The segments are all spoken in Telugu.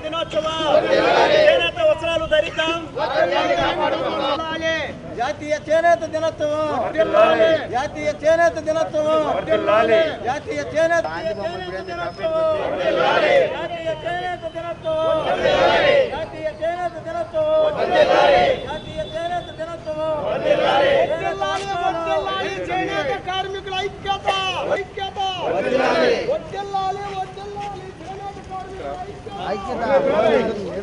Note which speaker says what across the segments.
Speaker 1: దినోత్సవం చేనేత వస్త్రాలు ధరిద్దాం
Speaker 2: జాతీయ చేనేత దినోత్సవం జాతీయ చేనేత దినోత్సవం జాతీయ చేనేత దినోత్సవం జాతీయ చేనేత దినోత్సవం జాతీయ చేనేత దినోత్సవం జాతీయ చేనేత దినోత్సవం చేనేత కార్మికుల ఐక్యత ఐక్యత వడ్డెల్లాలి వడ్డెల్లాలి చేనేత కార్మికుల ఐక్యత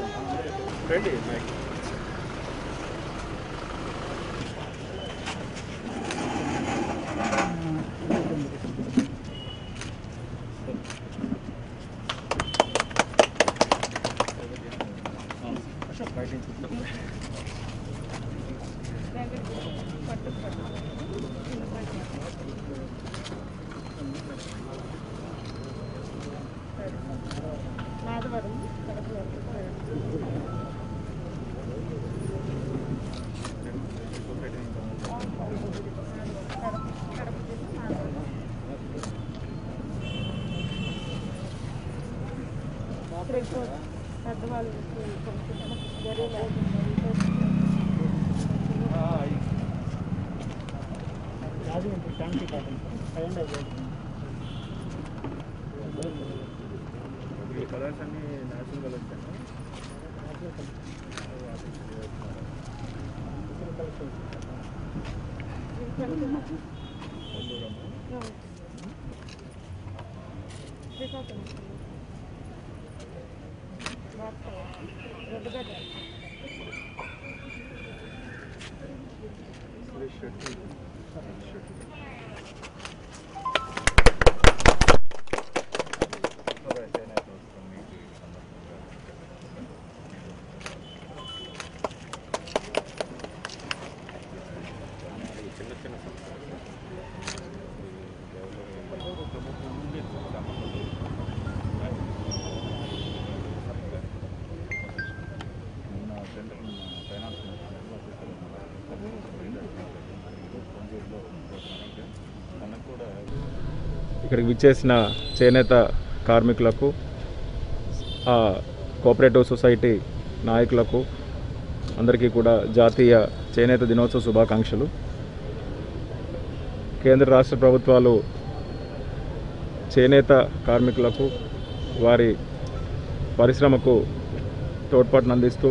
Speaker 3: ఇక్కడికి విచ్చేసిన చేనేత కార్మికులకు ఆ కోఆపరేటివ్ సొసైటీ నాయకులకు అందరికీ కూడా జాతీయ చేనేత దినోత్సవ శుభాకాంక్షలు కేంద్ర రాష్ట్ర ప్రభుత్వాలు చేనేత కార్మికులకు వారి పరిశ్రమకు తోడ్పాటును అందిస్తూ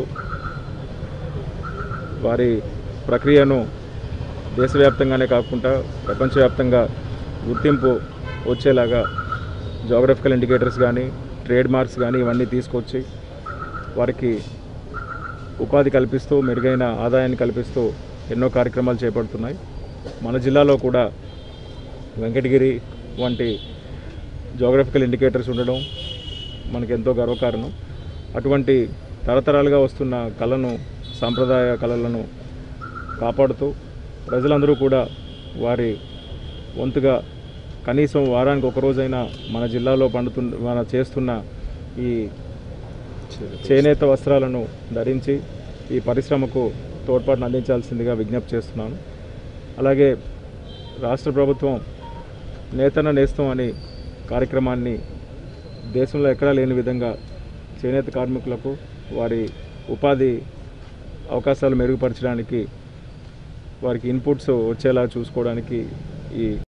Speaker 3: వారి ప్రక్రియను దేశవ్యాప్తంగానే కాకుండా ప్రపంచవ్యాప్తంగా గుర్తింపు వచ్చేలాగా జోగ్రఫికల్ ఇండికేటర్స్ కానీ ట్రేడ్ మార్క్స్ కానీ ఇవన్నీ తీసుకొచ్చి వారికి ఉపాధి కల్పిస్తూ మెరుగైన ఆదాయాన్ని కల్పిస్తూ ఎన్నో కార్యక్రమాలు చేపడుతున్నాయి మన జిల్లాలో కూడా వెంకటగిరి వంటి జోగ్రఫికల్ ఇండికేటర్స్ ఉండడం మనకి ఎంతో గర్వకారణం అటువంటి తరతరాలుగా వస్తున్న కళను సాంప్రదాయ కళలను కాపాడుతూ ప్రజలందరూ కూడా వారి వంతుగా కనీసం వారానికి ఒక రోజైనా మన జిల్లాలో పండుతు మన చేస్తున్న ఈ చేనేత వస్త్రాలను ధరించి ఈ పరిశ్రమకు తోడ్పాటును అందించాల్సిందిగా విజ్ఞప్తి చేస్తున్నాను అలాగే రాష్ట్ర ప్రభుత్వం నేతన నేస్తం అనే కార్యక్రమాన్ని దేశంలో ఎక్కడా లేని విధంగా చేనేత కార్మికులకు వారి ఉపాధి అవకాశాలు మెరుగుపరచడానికి వారికి ఇన్పుట్స్ వచ్చేలా చూసుకోవడానికి ఈ